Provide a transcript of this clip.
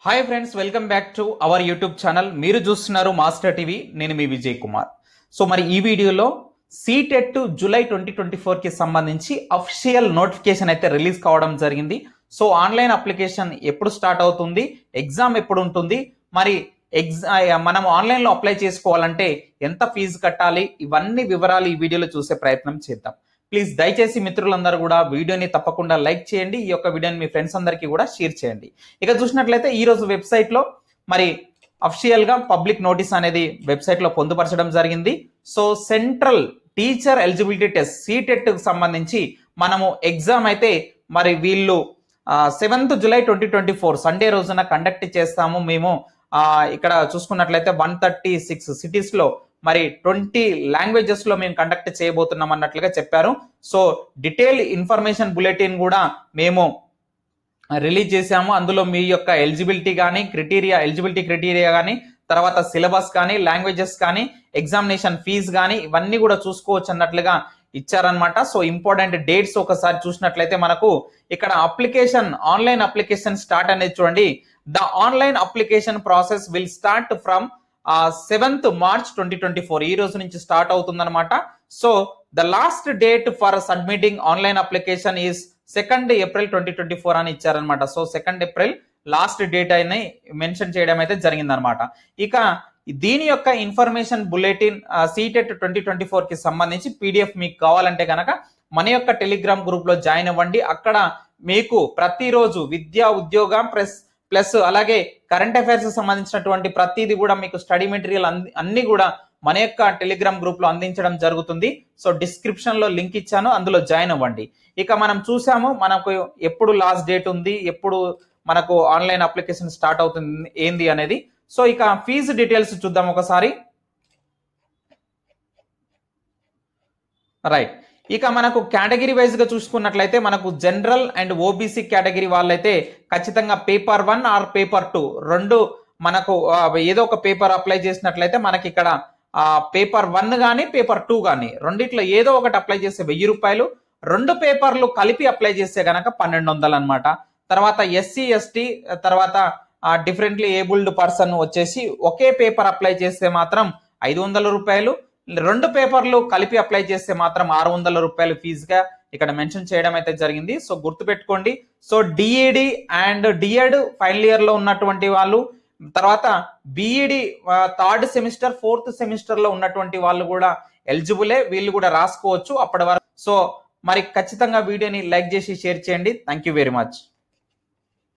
hi friends welcome back to our YouTube channel మీరు చూస్తున్నారు master TV నేను మీ Vijay Kumar so మరి ఈ వీడియోలో సీటెట్ జూలై ట్వంటీ ట్వంటీ ఫోర్కి సంబంధించి అఫిషియల్ నోటిఫికేషన్ అయితే రిలీజ్ కావడం జరిగింది సో ఆన్లైన్ అప్లికేషన్ ఎప్పుడు స్టార్ట్ అవుతుంది ఎగ్జామ్ ఎప్పుడు ఉంటుంది మరి ఎగ్జా మనం ఆన్లైన్లో అప్లై చేసుకోవాలంటే ఎంత ఫీజు కట్టాలి ఇవన్నీ వివరాలు ఈ వీడియోలో చూసే ప్రయత్నం చేద్దాం ప్లీజ్ దయచేసి మిత్రులందరూ కూడా వీడియోని తప్పకుండా లైక్ చేయండి ఈ యొక్క వీడియోని మీ ఫ్రెండ్స్ అందరికీ కూడా షేర్ చేయండి ఇక చూసినట్లయితే ఈ రోజు వెబ్సైట్లో మరి అఫిషియల్ గా పబ్లిక్ నోటీస్ అనేది వెబ్సైట్ లో పొందుపరచడం జరిగింది so central teacher eligibility test CTET సంబంధించి మనము ఎగ్జామ్ అయితే మరి వీళ్ళు seventh July twenty twenty four Sunday రోజున కండక్ట్ చేస్తాము మేము ఆ, ఇక్కడ చూసుకున్నట్లయితే వన్ థర్టీ సిక్స్ సిటీస్ లో మరి ట్వంటీ లాంగ్వేజెస్ లో మేము కండక్ట్ చేయబోతున్నాం అన్నట్లుగా చెప్పారు సో డీటెయిల్ ఇన్ఫర్మేషన్ బులెటిన్ కూడా మేము రిలీజ్ చేశాము అందులో మీ యొక్క ఎలిజిబిలిటీ కానీ క్రిటీరియా ఎలిజిబిలిటీ క్రిటీరియా కానీ తర్వాత సిలబస్ కానీ లాంగ్వేజెస్ కానీ ఎగ్జామినేషన్ ఫీజు కానీ ఇవన్నీ కూడా చూసుకోవచ్చు అన్నట్లుగా ఇచ్చారనమాట సో ఇంపార్టెంట్ డేట్స్ ఒకసారి చూసినట్లయితే మనకు ఇక్కడ అప్లికేషన్ ఆన్లైన్ అప్లికేషన్ స్టార్ట్ అనేది చూడండి the online application process will start from seventh March twenty twenty four ఈ రోజు నుంచి స్టార్ట్ అవుతుందన్నమాట so the last date for submitting online application is second April twenty twenty four అని ఇచ్చారనమాట so second April last date అని mention చేయడం అయితే జరిగిందనమాట ఇక దీని యొక్క information bulletin CTET twenty twenty four కి సంబంధించి పీడిఎఫ్ మీకు కావాలంటే కనుక మన యొక్క టెలిగ్రామ్ గ్రూప్ లో జాయిన్ అవ్వండి అక్కడ మీకు ప్రతిరోజు విద్యా ఉద్యోగం ప్లస్ ప్లస్ అలాగే కరెంట్ అఫైర్స్ సంబంధించినటువంటి ప్రతిదీ కూడా మీకు స్టడీ మెటీరియల్ అన్ని కూడా మన యొక్క టెలిగ్రామ్ గ్రూప్ లో అందించడం జరుగుతుంది సో డిస్క్రిప్షన్ లో లింక్ ఇచ్చాను అందులో జాయిన్ అవ్వండి ఇక మనం చూసాము మనకు ఎప్పుడు లాస్ట్ డేట్ ఉంది ఎప్పుడు మనకు ఆన్లైన్ అప్లికేషన్ స్టార్ట్ అవుతుంది ఏంది అనేది సో ఇక ఫీజు డీటెయిల్స్ చూద్దాం ఒకసారి రైట్ ఇక మనకు కేటగిరీ వైజ్ గా చూసుకున్నట్లయితే మనకు జనరల్ అండ్ ఓబీసీ కేటగిరీ వాళ్ళైతే ఖచ్చితంగా paper one or paper two రెండు మనకు ఆ, ఏదో ఒక పేపర్ అప్లై చేసినట్లయితే మనకి ఇక్కడ పేపర్ వన్ కానీ పేపర్ టూ కానీ రెండిట్లో ఏదో ఒకటి అప్లై చేస్తే వెయ్యి రూపాయలు రెండు పేపర్లు కలిపి అప్లై చేస్తే గనక పన్నెండు వందలు అనమాట తర్వాత ఎస్సీ ఎస్టీ తర్వాత డిఫరెంట్లీ ఏబుల్డ్ పర్సన్ వచ్చేసి ఒకే పేపర్ అప్లై చేస్తే మాత్రం ఐదు వందల రూపాయలు రెండు పేపర్లు కలిపి అప్లై చేస్తే మాత్రం ఆరు వందల రూపాయలు ఫీజుగా ఇక్కడ మెన్షన్ చేయడం అయితే జరిగింది సో గుర్తుపెట్టుకోండి so DEd and DEd final year లో ఉన్నటువంటి వాళ్ళు తర్వాత BEd third semester fourth semester లో ఉన్నటువంటి వాళ్ళు కూడా ఎలిజిబులే వీళ్ళు కూడా రాసుకోవచ్చు అప్పటి వరకు సో మరి ఖచ్చితంగా వీడియోని లైక్ చేసి షేర్ చేయండి థ్యాంక్ యూ వెరీ మచ్